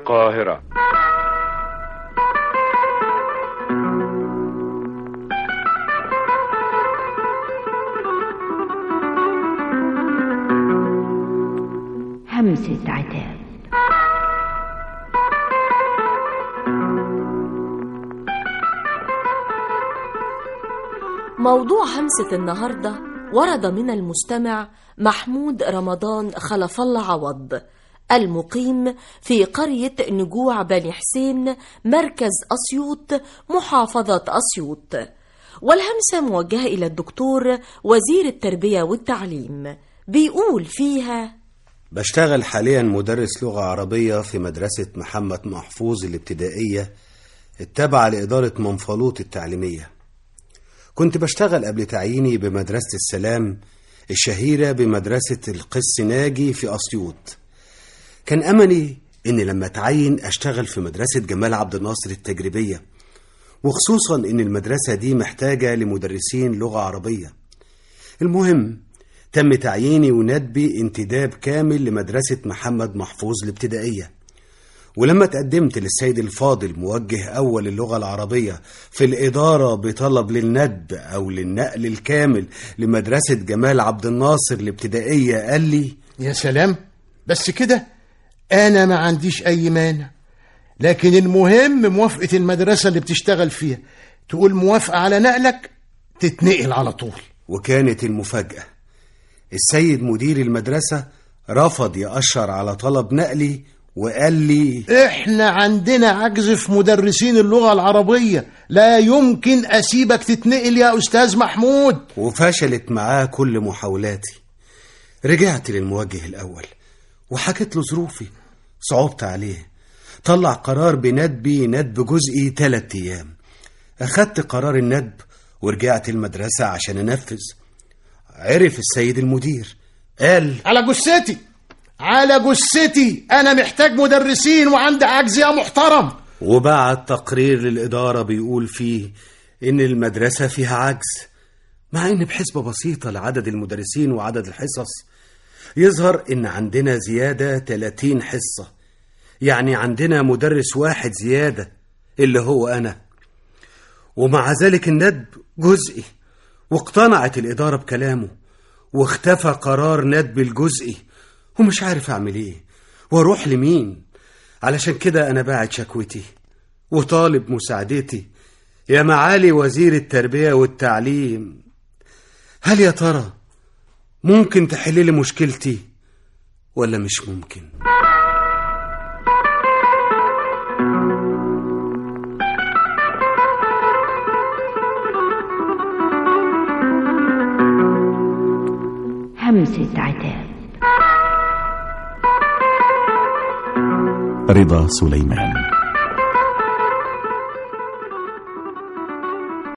القاهرة همسة عتاب موضوع همسة النهاردة ورد من المستمع محمود رمضان خلف الله عوض المقيم في قرية نجوع بني حسين مركز أسيوط محافظة أسيوط والهمسة موجهة إلى الدكتور وزير التربية والتعليم بيقول فيها بشتغل حاليا مدرس لغة عربية في مدرسة محمد محفوظ الابتدائية التابعة لإدارة منفلوط التعليمية كنت بشتغل قبل تعييني بمدرسة السلام الشهيرة بمدرسة القس ناجي في أسيوط كان أملي إن لما أتعين أشتغل في مدرسة جمال عبد الناصر التجريبية وخصوصا إن المدرسة دي محتاجة لمدرسين لغة عربية المهم تم تعييني وندبي انتداب كامل لمدرسة محمد محفوظ الابتدائية ولما تقدمت للسيد الفاضل موجه أول اللغة العربية في الإدارة بطلب للندب أو للنقل الكامل لمدرسة جمال عبد الناصر الابتدائية قال لي يا سلام بس كده انا ما عنديش اي مانع لكن المهم موافقة المدرسة اللي بتشتغل فيها تقول موافقة على نقلك تتنقل على طول وكانت المفاجأة السيد مدير المدرسة رفض يأشر على طلب نقلي وقال لي احنا عندنا عجز في مدرسين اللغة العربية لا يمكن اسيبك تتنقل يا استاذ محمود وفشلت معاه كل محاولاتي رجعت للموجه الأول وحكيت له ظروفي صعبت عليه طلع قرار بندبي ندب جزئي تلات أيام أخدت قرار الندب ورجعت المدرسة عشان أنفذ عرف السيد المدير قال على جثتي على جثتي انا محتاج مدرسين وعندي عجز يا محترم وبعت تقرير للإدارة بيقول فيه إن المدرسة فيها عجز مع إن بحسبة بسيطة لعدد المدرسين وعدد الحصص يظهر إن عندنا زيادة 30 حصة يعني عندنا مدرس واحد زيادة اللي هو أنا ومع ذلك الندب جزئي واقتنعت الإدارة بكلامه واختفى قرار ندب الجزئي ومش عارف أعمل إيه وأروح لمين علشان كده أنا باعت شكوتي وطالب مساعدتي يا معالي وزير التربية والتعليم هل يا ترى ممكن تحل لي مشكلتي ولا مش ممكن همسة عتاب رضا سليمان